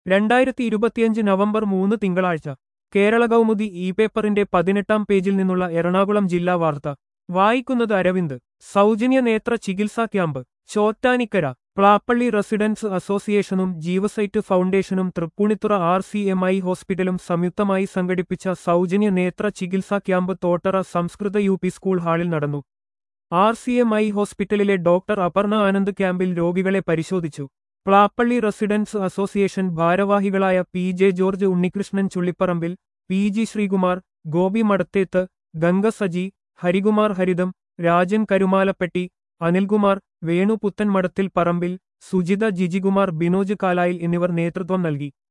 രണ്ടായിരത്തി ഇരുപത്തിയഞ്ച് നവംബർ മൂന്ന് തിങ്കളാഴ്ച കേരള കൗമുദി ഇ പേപ്പറിന്റെ പതിനെട്ടാം പേജിൽ നിന്നുള്ള എറണാകുളം ജില്ലാ വാർത്ത വായിക്കുന്നത് അരവിന്ദ് സൗജന്യ നേത്ര ചികിത്സാ ക്യാമ്പ് ചോറ്റാനിക്കര പ്ലാപ്പള്ളി റെസിഡൻസ് അസോസിയേഷനും ജീവസൈറ്റ് ഫൗണ്ടേഷനും Tripunithura R C M I ഹോസ്പിറ്റലും സംയുക്തമായി സംഘടിപ്പിച്ച സൗജന്യ നേത്ര ചികിത്സാ ക്യാമ്പ് തോട്ടറ സംസ്കൃത യു പി സ്കൂൾ ഹാളിൽ നടന്നു ആർ സി എം ഐ ഹോസ്പിറ്റലിലെ ഡോക്ടർ അപർണ ആനന്ദ് ക്യാമ്പിൽ രോഗികളെ പരിശോധിച്ചു പ്ലാപ്പള്ളി റെസിഡൻസ് അസോസിയേഷൻ ഭാരവാഹികളായ P J George Unnikrishnan Chullipparambil P G Sreekumar Gopi Madathethu Ganga Saji Harikumar Haritham Rajan Karumalappetti Anilkumar Venu Puthen Madathil പറമ്പിൽ സുജിത ജിജികുമാർ ബിനോജ് കാലായിൽ എന്നിവർ നേതൃത്വം നൽകി